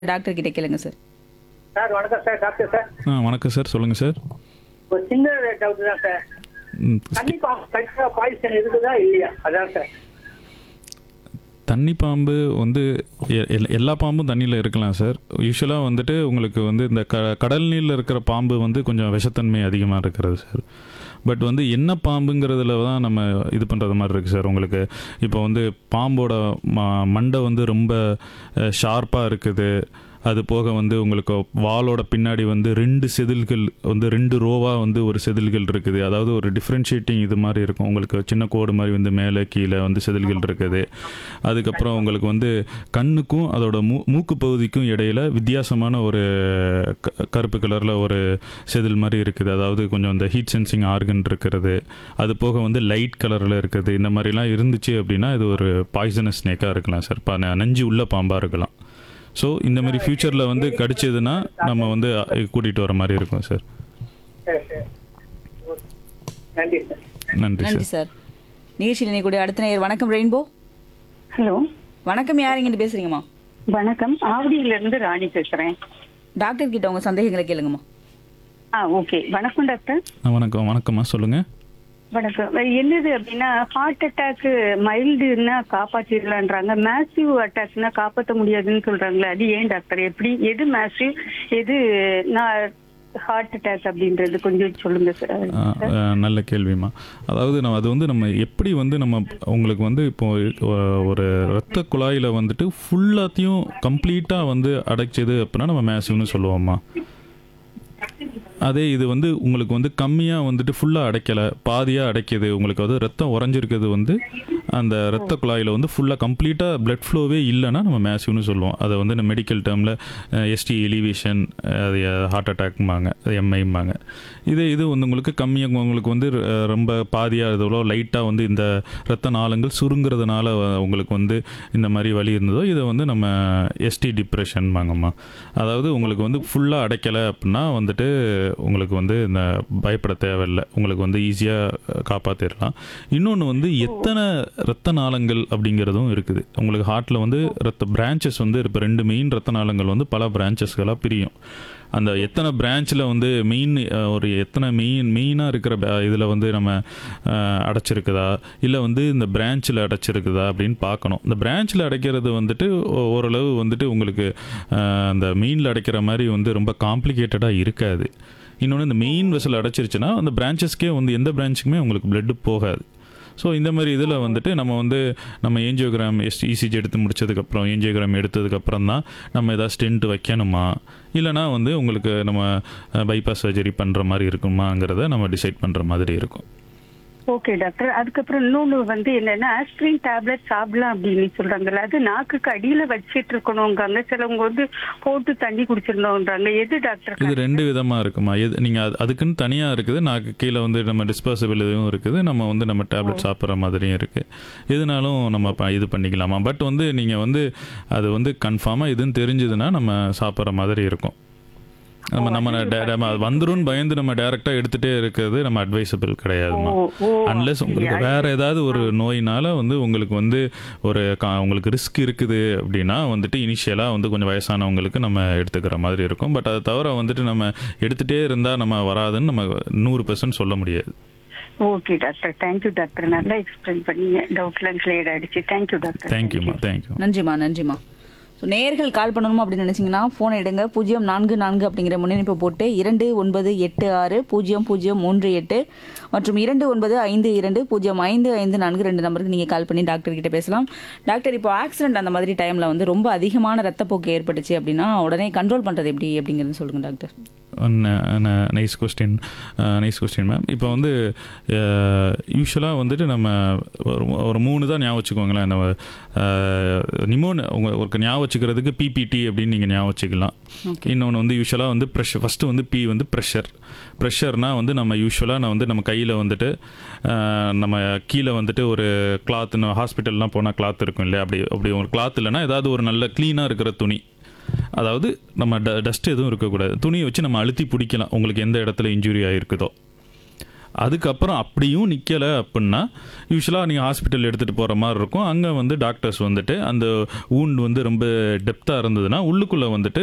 doctor கிட்ட கேளுங்க sir sir வணக்கம் சார் டாக்டர் சார் ஆ வணக்கம் சார் சொல்லுங்கள் சார் ஒரு சின்ன டவுட் தான் சார் ம், தண்ணி கண்டிப்பா பாய்சன் இருக்குதா இல்லையா அதான் சார் தண்ணி பாம்பு வந்து எ- எல்- எல்லா பாம்பும் தண்ணியில் இருக்கலாம் சார் யூஸ்வலாக வந்துட்டு உங்களுக்கு வந்து இந்த க கடல் நீரில் இருக்கிற பாம்பு வந்து கொஞ்சம் விஷத்தன்மை அதிகமாக இருக்கிறது சார் பட் வந்து என்ன பாம்புங்கிறதுல தான் நம்ம இது பண்ணுறது மாதிரி இருக்குது சார் உங்களுக்கு இப்போ வந்து பாம்போட ம மண்டை வந்து ரொம்ப ஷார்ப்பாக இருக்குது அது போக வந்து உங்களுக்கு வாலோட பின்னாடி வந்து ரெண்டு செதில்கள் வந்து ரெண்டு ரோவாக வந்து ஒரு செதில்கள் இருக்குது அதாவது ஒரு டிஃப்ரென்ஷியேட்டிங் இது மாதிரி இருக்கும் உங்களுக்கு சின்ன கோடு மாதிரி வந்து மேலே கீழே வந்து செதில்கள் இருக்குது அதுக்கப்புறம் உங்களுக்கு வந்து கண்ணுக்கும் அதோட மூ மூக்கு பகுதிக்கும் இடையில வித்தியாசமான ஒரு க- கருப்பு கலரில் ஒரு செதில் மாதிரி இருக்குது அதாவது கொஞ்சம் இந்த ஹீட் சென்சிங் ஆர்கன் இருக்கிறது அது போக வந்து லைட் கலரில் இருக்குது இந்த மாதிரிலாம் இருந்துச்சு அப்படின்னா இது ஒரு பாய்சனஸ் ஸ்னேக்காக இருக்கலாம் சார் ப நஞ்சு உள்ள பாம்பாக இருக்கலாம் ஸோ இந்த மாதிரி ஃப்யூச்சரில் வந்து கடிச்சதுன்னா நம்ம வந்து கூட்டிகிட்டு வர மாதிரி இருக்கும் சார் சரி சரி நன்றி சார் நன்றி நன்றி சார் சார் நிகழ்ச்சியில் இணைக்கூடிய அடுத்த நேயர் வணக்கம் ரெயின்போ ஹலோ வணக்கம் யாருங்கிட்டு பேசுறீங்கம்மா வணக்கம் ஆவடியில இருந்து ராணி பேசுறேன் டாக்டர் கிட்ட உங்க சந்தேகங்களை கேளுங்கம்மா ஆ ஓகே வணக்கம் டாக்டர் ஆ, வணக்கம் வணக்கம்மா சொல்லுங்கள் வணக்கம் என்னது அப்படின்னா ஹார்ட் அட்டாக் மைல்டுன்னா காப்பாற்றிடலான்றாங்க மேசிவ் அட்டாக்னா காப்பாற்ற முடியாதுன்னு சொல்றாங்களே அது ஏன் டாக்டர் எப்படி எது மேசிவ் எது நான் ஹார்ட் அட்டாக் அப்படின்றது கொஞ்சம் சொல்லுங்க சார் ஆ, ஆ, நல்ல கேள்விம்மா அதாவது நம்ம அது வந்து நம்ம எப்படி வந்து நம்ம உங்களுக்கு வந்து இப்போ ஒ- ஒரு ரத்த குழாயில் வந்துட்டு ஃபுல்லாத்தையும் கம்ப்ளீட்டாக வந்து அடைச்சது அப்படின்னா நம்ம மேசிவ்னு சொல்லுவோம்மா அதே இது வந்து உங்களுக்கு வந்து கம்மியாக வந்துட்டு ஃபுல்லாக அடைக்கலை பாதியாக அடைக்குது உங்களுக்கு வந்து ரத்தம் உறைஞ்சிருக்கிறது வந்து அந்த ரத்த குழாயில் வந்து ஃபுல்லாக கம்ப்ளீட்டாக பிளட் ஃப்ளோவே இல்லைன்னா நம்ம மேசிவ்னு சொல்லுவோம் அதை வந்து இந்த மெடிக்கல் டேர்மில் எஸ்டி எலிவேஷன் அது ஹார்ட் அட்டாக்ம்பாங்க எம்ஐம்பாங்க இது இது வந்து உங்களுக்கு கம்மியாக உங்களுக்கு வந்து அஹ், ரொம்ப பாதியாக இதோ லைட்டாக வந்து இந்த ரத்த நாளங்கள் சுருங்குறதுனால வ- உங்களுக்கு வந்து இந்த மாதிரி வலி இருந்ததோ இதை வந்து நம்ம எஸ்டி டிப்ரெஷன் வாங்கம்மா அதாவது உங்களுக்கு வந்து ஃபுல்லாக அடைக்கலை அப்படின்னா வந்துட்டு உங்களுக்கு வந்து இந்த பயப்பட தேவையில்லை உங்களுக்கு வந்து ஈஸியாக காப்பாற்றிடலாம் இன்னொன்று வந்து எத்தனை ரத்த நாளங்கள் அப்படிங்கிறதும் இருக்குது உங்களுக்கு ஹார்ட்டில் வந்து ரத்த பிரான்ச்சஸ் வந்து இப்போ ரெண்டு மெயின் ரத்த நாளங்கள் வந்து பல பிரான்ச்சஸ்களாக பிரியும் அந்த எத்தனை பிரான்ச்சில் வந்து மெயின் ஒரு எத்தனை மெயின் மெயினாக இருக்கிற இதில் வந்து நம்ம அஹ், அடைச்சிருக்குதா இல்லை வந்து இந்த பிரான்ச்சில் அடைச்சிருக்குதா அப்படின்னு பார்க்கணும் இந்த பிரான்ச்சில் அடைக்கிறது வந்துட்டு ஓ- ஓரளவு வந்துட்டு உங்களுக்கு அஹ், அந்த மெயினில் அடைக்கிற மாதிரி வந்து ரொம்ப காம்ப்ளிகேட்டடாக இருக்காது இன்னொன்று இந்த மெயின் வெசல் அடைச்சிருச்சுன்னா அந்த பிரான்ச்சஸ்க்கே வந்து எந்த பிரான்ச்சுக்குமே உங்களுக்கு blood போகாது ஸோ இந்த மாதிரி இதில் வந்துட்டு நம்ம வந்து நம்ம ஏஞ்சியோகிராம் எஸ் இசிஜி எடுத்து முடிச்சதுக்கப்புறம் ஏஞ்சியோகிராம் எடுத்ததுக்கப்புறம் தான் நம்ம ஏதாவது ஸ்டென்ட் வைக்கணுமா இல்லைனா வந்து உங்களுக்கு நம்ம பைபாஸ் சர்ஜரி பண்ணுற மாதிரி இருக்குமாங்கிறத நம்ம டிசைட் பண்ணுற மாதிரி இருக்கும் ஓகே டாக்டர் அதுக்கப்புறம் இன்னொன்று வந்து என்னன்னா ஆஸ்பிரின் டேப்லெட் சாப்பிடலாம் அப்படின்னு சொல்றாங்கல்ல அது நாக்குக்கு அடியில வச்சிட்டு இருக்கணுங்காங்க சிலவங்க வந்து போட்டு தண்ணி குடிச்சிருந்தோன்றாங்க எது டாக்டர் இது ரெண்டு விதமாக இருக்குமா எது நீங்கள் அதுக்குன்னு தனியாக இருக்குது நாக்கு கீழே வந்து நம்ம டிஸ்போசபிள் இதுவும் இருக்குது நம்ம வந்து நம்ம டேப்லெட் சாப்பிட்ற மாதிரியும் இருக்குது எதுனாலும் நம்ம ப- இது பண்ணிக்கலாமா பட் வந்து நீங்கள் வந்து அது வந்து கன்ஃபார்மாக இதுன்னு தெரிஞ்சதுன்னா நம்ம சாப்பிட்ற மாதிரி இருக்கும் நம்ம நம்ம டே- நம்ம அது வந்துரும்னு பயந்து நம்ம டேரெக்டாக எடுத்துகிட்டே இருக்கிறது நம்ம அட்வைசபிள் கிடையாதுமா ஓ, ஓ, அன்லெஸ் உங்களுக்கு வேற ஏதாவது ஒரு நோயினால வந்து உங்களுக்கு வந்து ஒரு கா- உங்களுக்கு ரிஸ்க் இருக்குது அப்படின்னா வந்துட்டு இனிஷியலாக வந்து கொஞ்சம் வயசானவங்களுக்கு நம்ம எடுத்துக்கிற மாதிரி இருக்கும் பட் அதை தவிர வந்துட்டு நம்ம எடுத்துகிட்டே இருந்தால் நம்ம வராதுன்னு நம்ம நூறு பெர்சன்ட் சொல்ல முடியாது ஓகே டாக்டர் தேங்க்யூ டாக்டர் நல்லா எக்ஸ்பிளைன் பண்ணீங்க டவுட்லாம் கிளியர் ஆயிடுச்சு தேங்க்யூ டாக்டர் தேங்க்யூம்மா தேங்க்யூ நன்றிம்மா நன்றிம்மா ஸோ நேயர்கள் கால் பண்ணணும் அப்படின்னு நினைச்சீங்கன்னா ஃபோன் எடுங்க பூஜ்ஜியம் நான்கு நான்கு அப்படிங்கிற முன்னணிப்பை போட்டு இரண்டு ஒன்பது எட்டு ஆறு பூஜ்ஜியம் பூஜ்ஜியம் மூன்று எட்டு மற்றும் இரண்டு ஒன்பது ஐந்து இரண்டு பூஜ்ஜியம் ஐந்து ஐந்து நான்கு ரெண்டு நம்பருக்கு நீங்கள் கால் பண்ணி டாக்டர் கிட்ட பேசலாம் டாக்டர் இப்போ ஆக்சிடென்ட் அந்த மாதிரி டைமில் வந்து ரொம்ப அதிகமான ரத்தப்போக்கு ஏற்பட்டுச்சு அப்படின்னா உடனே கண்ட்ரோல் பண்ணுறது எப்படி அப்படிங்கிறது சொல்லுங்கள் doctor nice question nice question ma'am இப்போ வந்து யூஸ்வலாக வந்துட்டு நம்ம ஒரு ஒரு மூணு தான் ஞாபகம் வச்சுக்கோங்களேன் நம்ம நிமோன் உங்கள் ஒரு ஞாபகம் வச்சுக்கிறதுக்கு பிபிடி அப்படின்னு நீங்கள் ஞாபகம் வச்சுக்கலாம் இன்னொன்று வந்து யூஸ்வலாக வந்து ப்ரெஷர் ஃபஸ்ட்டு வந்து பி வந்து ப்ரெஷர் ப்ரெஷர்னால் வந்து நம்ம யூஸ்வலாக நான் வந்து நம்ம கையில் வந்துட்டு அஹ், நம்ம கீழே வந்துட்டு ஒரு கிளாத் ஹாஸ்பிட்டல்லாம் போனால் கிளாத் இருக்கும் இல்லையா அப்படி அப்படி ஒரு கிளாத் இல்லைன்னா ஏதாவது ஒரு நல்ல க்ளீனாக இருக்கிற துணி அதாவது நம்ம ட டஸ்ட் எதுவும் இருக்கக்கூடாது துணியை வச்சு நம்ம அழுத்தி பிடிக்கலாம் உங்களுக்கு எந்த இடத்துல இன்ஜுரி ஆகிருக்குதோ அதுக்கப்புறம் அப்படியும் நிற்கலை அப்படின்னா யூஸ்வலாக நீங்கள் ஹாஸ்பிட்டல் எடுத்துகிட்டு போகிற மாதிரி இருக்கும் அங்கே வந்து டாக்டர்ஸ் வந்துட்டு அந்த wound வந்து ரொம்ப டெப்த்தாக இருந்ததுன்னா உள்ளுக்குள்ளே வந்துட்டு